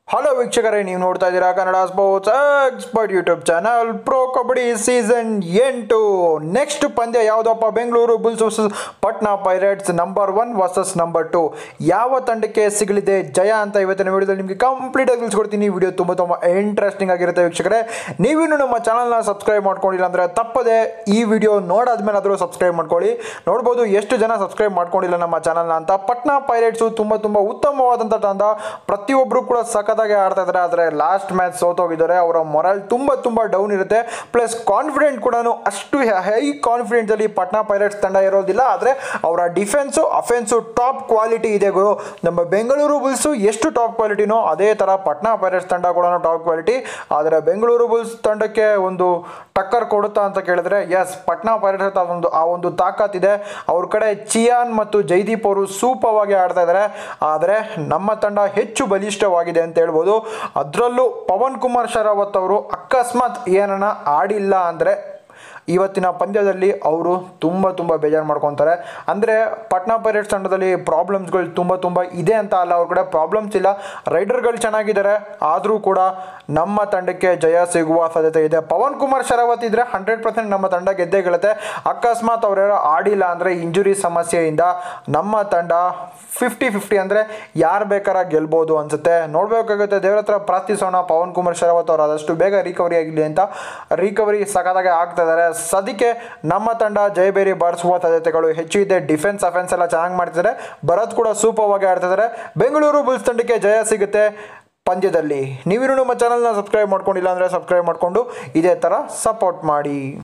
hello ವೀಕ್ಷಕರೇ ನೀವು ನೋಡ್ತಾ ಇದ್ದೀರಾ Kannada sports expert YouTube channel pro kabaddi season ಎಂಟು ನೆಕ್ಸ್ಟ್ ಪಂದ್ಯ ಯಾವುದಪ್ಪ Bengaluru Bulls versus Patna Pirates number one versus number two ಯಾವ ತಂಡಕ್ಕೆ ಸಿಗಲಿದೆ ಜಯ ಅಂತ ಇವತ್ತಿನ ವಿಡಿಯೋದಲ್ಲಿ ನಿಮಗೆ ಕಂಪ್ಲೀಟಾಗಿ ತಿಳಿಸ್ಕೊಡ್ತೀನಿ ವಿಡಿಯೋ ತುಂಬ ತುಂಬ ಇಂಟ್ರೆಸ್ಟಿಂಗ್ ಆಗಿರುತ್ತೆ ವೀಕ್ಷಕರೇ ನೀವಿನ್ನೂ ನಮ್ಮ ಚಾನಲ್ನ ಸಬ್ಸ್ಕ್ರೈಬ್ ಮಾಡ್ಕೊಂಡಿಲ್ಲ ಅಂದರೆ ತಪ್ಪದೆ ಈ ವಿಡಿಯೋ ನೋಡಾದ್ಮೇಲೆ ಆದರೂ ಸಬ್ಸ್ಕ್ರೈಬ್ ಮಾಡ್ಕೊಳ್ಳಿ ನೋಡ್ಬೋದು ಎಷ್ಟು ಜನ ಸಬ್ಸ್ಕ್ರೈಬ್ ಮಾಡ್ಕೊಂಡಿಲ್ಲ ನಮ್ಮ ಚಾನಲ್ನ ಅಂತ ಪಟ್ನಾ ಪೈರೇಟ್ಸು ತುಂಬ ತುಂಬ ಉತ್ತಮವಾದಂಥ ತಂಡ ಪ್ರತಿಯೊಬ್ಬರು ಕೂಡ ಸಖತ್ತಾಗಿ ಆಡ್ತಾ ಇದ್ದಾರೆ ಆದರೆ ಲಾಸ್ಟ್ ಮ್ಯಾಚ್ ಸೋತೋಗಿದ್ದಾರೆ ಅವರ ಮೊರಲ್ ತುಂಬ ತುಂಬ ಡೌನ್ ಇರುತ್ತೆ ಪ್ಲಸ್ ಕಾನ್ಫಿಡೆಂಟ್ ಕೂಡ ಅಷ್ಟು ಹೈ ಕಾನ್ಫಿಡೆನ್ಸಲ್ಲಿ ಪಟ್ನಾ ಪೈರೇಟ್ಸ್ ತಂಡ ಇರೋದಿಲ್ಲ ಆದರೆ ಅವರ ಡಿಫೆನ್ಸು ಅಫೆನ್ಸು ಟಾಪ್ ಕ್ವಾಲಿಟಿ ಇದೆ ಗುರು ನಮ್ಮ ಬೆಂಗಳೂರು ಬುಲ್ಸು ಎಷ್ಟು ಟಾಪ್ ಕ್ವಾಲಿಟಿನೋ ಅದೇ ಥರ ಪಟ್ನಾ ಪೈರೇಟ್ಸ್ ತಂಡ ಕೂಡ ಟಾಪ್ ಕ್ವಾಲಿಟಿ ಆದರೆ ಬೆಂಗಳೂರು ಬುಲ್ಸ್ ತಂಡಕ್ಕೆ ಒಂದು ಟಕ್ಕರ್ ಕೊಡುತ್ತಾ ಅಂತ ಕೇಳಿದ್ರೆ ಎಸ್ ಪಟ್ನಾ ಪೈರೇಟ್ಸ್ ಹತ್ರ ಒಂದು ಆ ಒಂದು ತಾಕತ್ತಿದೆ ಅವ್ರ ಕಡೆ ಚಿಯಾನ್ ಮತ್ತು ಜೈದೀಪ್ ಅವರು ಸೂಪವಾಗಿ ಆಡ್ತಾ ಇದ್ದಾರೆ ಆದರೆ ನಮ್ಮ ತಂಡ ಹೆಚ್ಚು ಬಲಿಷ್ಠವಾಗಿದೆ ಅಂತ ಹೇಳ್ಬೋದು ಅದರಲ್ಲೂ ಪವನ್ ಕುಮಾರ್ ಶರಾವತ್ ಅವರು ಅಕಸ್ಮಾತ್ ಏನನ್ನ ಆಡಿಲ್ಲ ಅಂದರೆ ಇವತ್ತಿನ ಪಂದ್ಯದಲ್ಲಿ ಅವರು ತುಂಬ ತುಂಬ ಬೇಜಾರು ಮಾಡ್ಕೊತಾರೆ ಅಂದರೆ ಪಟ್ನಾ ಪೈರೇಟ್ಸ್ ತಂಡದಲ್ಲಿ ಪ್ರಾಬ್ಲಮ್ಸ್ಗಳು ತುಂಬ ತುಂಬ ಇದೆ ಅಂತ ಅಲ್ಲ ಅವ್ರ ಕಡೆ ಪ್ರಾಬ್ಲಮ್ಸ್ ಇಲ್ಲ ರೈಡರ್ಗಳು ಚೆನ್ನಾಗಿದ್ದಾರೆ ಆದರೂ ಕೂಡ ನಮ್ಮ ತಂಡಕ್ಕೆ ಜಯ ಸಿಗುವ ಸಾಧ್ಯತೆ ಇದೆ ಪವನ್ ಕುಮಾರ್ ಶರಾವತ್ ಇದ್ದರೆ ಹಂಡ್ರೆಡ್ ಪರ್ಸೆಂಟ್ ನಮ್ಮ ತಂಡ ಗೆದ್ದೇ ಗೆಲ್ಲುತ್ತೆ ಅಕಸ್ಮಾತ್ ಅವರೇನೋ ಆಡಿಲ್ಲ ಅಂದರೆ ಇಂಜುರಿ ಸಮಸ್ಯೆಯಿಂದ ನಮ್ಮ ತಂಡ ಫಿಫ್ಟಿ ಫಿಫ್ಟಿ ಅಂದರೆ ಯಾರು ಬೇಕಾರ ಗೆಲ್ಬೋದು ಅನ್ಸುತ್ತೆ ನೋಡಬೇಕಾಗುತ್ತೆ ದೇವ್ರ ಹತ್ರ ಪ್ರಾರ್ಥಿಸೋಣ ಪವನ್ ಕುಮಾರ್ ಶರಾವತ್ ಅವರು ಆದಷ್ಟು ಬೇಗ ರಿಕವರಿ ಆಗಿರಲಿ ಅಂತ ರಿಕವರಿ ಸಖತ್ತಾಗಿ ಆಗ್ತಾ ಇದ್ದಾರೆ ಸದ್ಯಕ್ಕೆ ನಮ್ಮ ತಂಡ ಜಯಬೇರಿ ಬಾರಿಸುವ ಸಾಧ್ಯತೆಗಳು ಹೆಚ್ಚು ಇದೆ ಡಿಫೆನ್ಸ್ ಅಫೆನ್ಸ್ ಎಲ್ಲ ಚೆನ್ನಾಗಿ ಮಾಡ್ತಿದ್ದಾರೆ ಭರತ್ ಕೂಡ ಸೂಪರ್ವಾಗಿ ಆಡ್ತಿದ್ದಾರೆ ಬೆಂಗಳೂರು ಬುಲ್ಸ್ ತಂಡಕ್ಕೆ ಜಯ ಸಿಗುತ್ತೆ ಪಂದ್ಯದಲ್ಲಿ ನೀವಿನ್ನೂ ನಮ್ಮ ಚಾನಲ್ನ ಸಬ್ಸ್ಕ್ರೈಬ್ ಮಾಡ್ಕೊಂಡಿಲ್ಲ ಅಂದರೆ ಸಬ್ಸ್ಕ್ರೈಬ್ ಮಾಡಿಕೊಂಡು ಇದೇ ಥರ ಸಪೋರ್ಟ್ ಮಾಡಿ